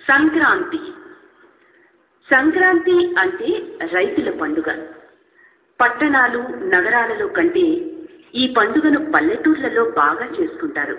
సంక్రాంతి సంక్రాంతి అంటే రైతుల పండుగ పట్టణాలు నగరాలలో కంటే ఈ పండుగను పల్లెటూర్లలో బాగా చేసుకుంటారు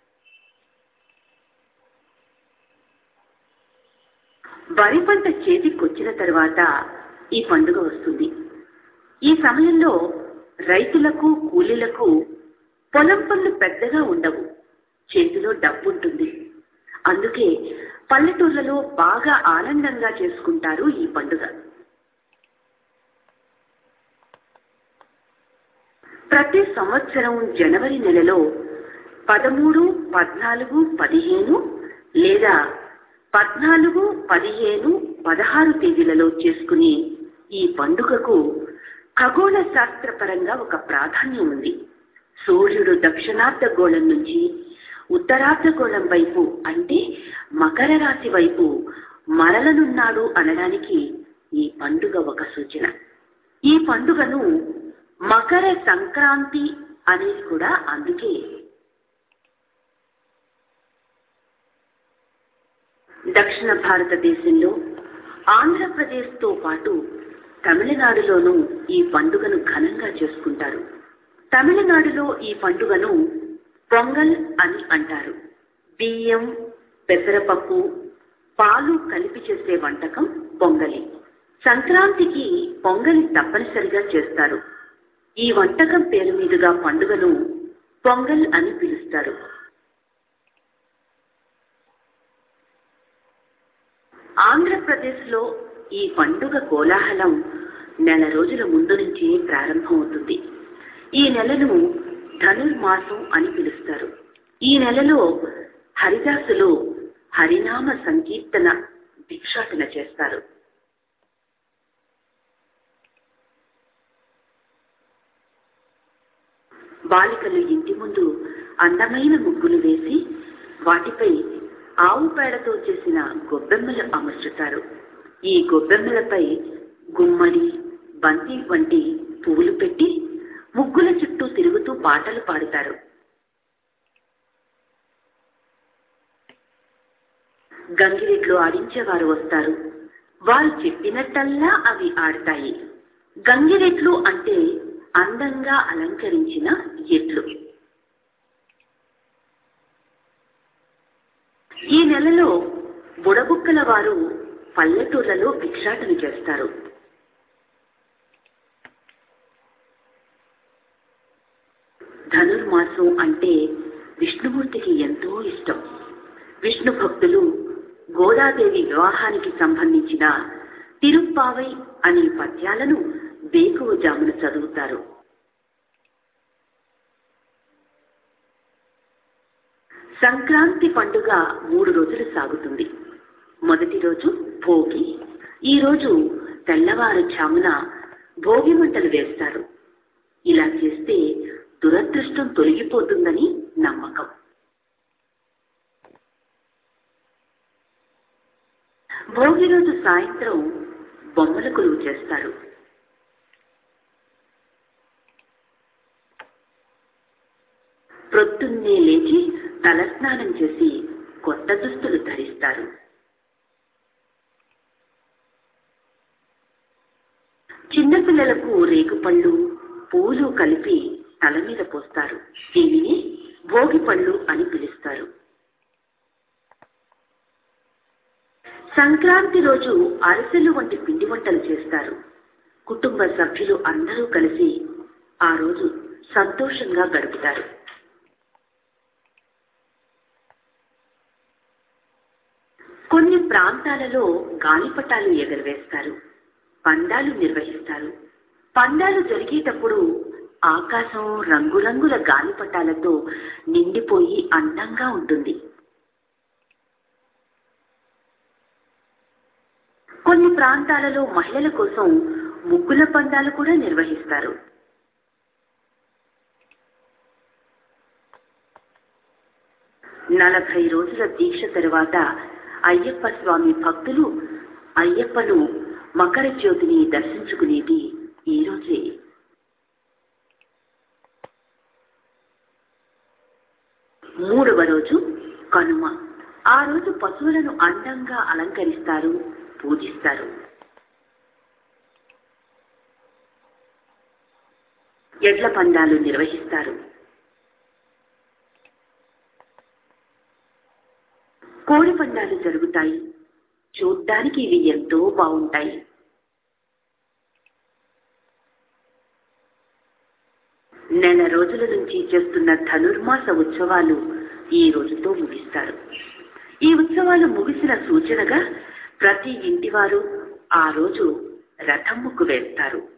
వరి పంట చేతికొచ్చిన తర్వాత ఈ పండుగ వస్తుంది ఈ సమయంలో రైతులకు కూలీలకు పొలం పనులు పెద్దగా ఉండవు చేతిలో డబ్బుంటుంది అందుకే పల్లెటూర్లలో బాగా ఆనందంగా చేసుకుంటారు ఈ పండుగ ప్రతి సంవత్సరం జనవరి నెలలో పదమూడు పద్నాలుగు పదిహేను లేదా పద్నాలుగు పదిహేను పదహారు తేదీలలో చేసుకునే ఈ పండుగకు ఖగోళ శాస్త్రపరంగా ఒక ప్రాధాన్యం ఉంది సూర్యుడు దక్షిణార్ధగోళం నుంచి ఉత్తరార్ధగోళం వైపు అంటే మకర రాశి వైపు మరలనున్నాడు అనడానికి ఈ పండుగ ఒక సూచన ఈ పండుగను మకర సంక్రాంతి అనేది కూడా అందుకే దక్షిణ భారతదేశంలో ఆంధ్రప్రదేశ్తో పాటు తమిళనాడులోనూ ఈ పండుగను ఘనంగా చేసుకుంటారు తమిళనాడులో ఈ పండుగను పొంగల్ అని అంటారు బియ్యం పెసరపప్పు పాలు కలిపి చేసే వంటకం పొంగలి సంక్రాంతికి పొంగలి తప్పనిసరిగా చేస్తారు ఈ వంటకం పేరు మీదుగా పండుగను పొంగల్ అని పిలుస్తారు ఆంధ్రప్రదేశ్లో ఈ పండుగ కోలాహలం నెల రోజుల ముందు నుంచే ప్రారంభమవుతుంది ఈ నెలను ధనుర్మాసం అని పిలుస్తారు ఈ నెలలో హరిదాసులు హరినామ సంకీర్తన భిక్షాటన చేస్తారు బాలికలు ఇంటి ముందు అందమైన ముగ్గులు వేసి వాటిపై ఆవు పేడతో చేసిన గొబ్బెమ్మలు అమర్చుతారు ఈ గొబ్బెమ్మలపై గుమ్మడి బంతి వంటి పువ్వులు పెట్టి ముగ్గుల చుట్టూ తిరుగుతూ పాటలు పాడుతారు గంగిరెట్లు ఆడించేవారు వస్తారు వారు చెప్పినట్టల్లా అవి ఆడతాయి గంగిరెట్లు అంటే అందంగా అలంకరించిన ఎట్లు ఈ నెలలో బుడబుక్కల వారు పల్లెటూర్లలో భిక్షాటన చేస్తారు ధనుర్మాసం అంటే విష్ణుమూర్తికి ఎంతో ఇష్టం విష్ణు భక్తులు గోదాదేవి వివాహానికి సంబంధించిన తిరుప్పావై అనే పద్యాలను వేకువ జామున చదువుతారు సంక్రాంతి పండుగ మూడు రోజులు సాగుతుంది మొదటి రోజు భోగి ఈ రోజు తెల్లవారుజామున భోగి మంటలు వేస్తారు ఇలా చేస్తే దురదృష్టం తొలగిపోతుందని నమ్మకం భోగి రోజు సాయంత్రం బొమ్మల కొలువు చేస్తారు ప్రొద్దున్నే లేచి తలస్నానం చేసి కొత్త దుస్తులు ధరిస్తారు చిన్నపిల్లలకు రేగుపళ్ళు పూలు కలిపి తల మీద పోస్తారు దీనిని భోగి పళ్ళు అని పిలుస్తారు సంక్రాంతి రోజు అరిసెలు వంటి పిండి వంటలు చేస్తారు కుటుంబ సభ్యులు అందరూ కలిసి ఆ రోజు సంతోషంగా గడుపుతారు కొన్ని ప్రాంతాలలో గాలిపటాలు ఎగరవేస్తారు పందాలు నిర్వహిస్తారు పందాలు జరిగేటప్పుడు ఆకాశం రంగురంగుల గాలిపటాలతో నిండిపోయి అందంగా ఉంటుంది కొన్ని ప్రాంతాలలో మహిళల కోసం ముగ్గుల పందాలు కూడా నిర్వహిస్తారు నలభై రోజుల దీక్ష తరువాత అయ్యప్ప స్వామి భక్తులు అయ్యప్పను మకర జ్యోతిని దర్శించుకునేది ఈ రోజే మూడవ రోజు కనుమ ఆ రోజు పశువులను అందంగా అలంకరిస్తారు పూజిస్తారు ఎడ్ల పందాలు నిర్వహిస్తారు కోడి పందాలు జరుగుతాయి చూడ్డానికి ఇవి ఎంతో బాగుంటాయి నెల రోజుల నుంచి చేస్తున్న ధనుర్మాస ఉత్సవాలు ఈ రోజుతో ముగిస్తారు ఈ ఉత్సవాలు ముగిసిన సూచనగా ప్రతి ఇంటివారు ఆ రోజు రథముకు వేస్తారు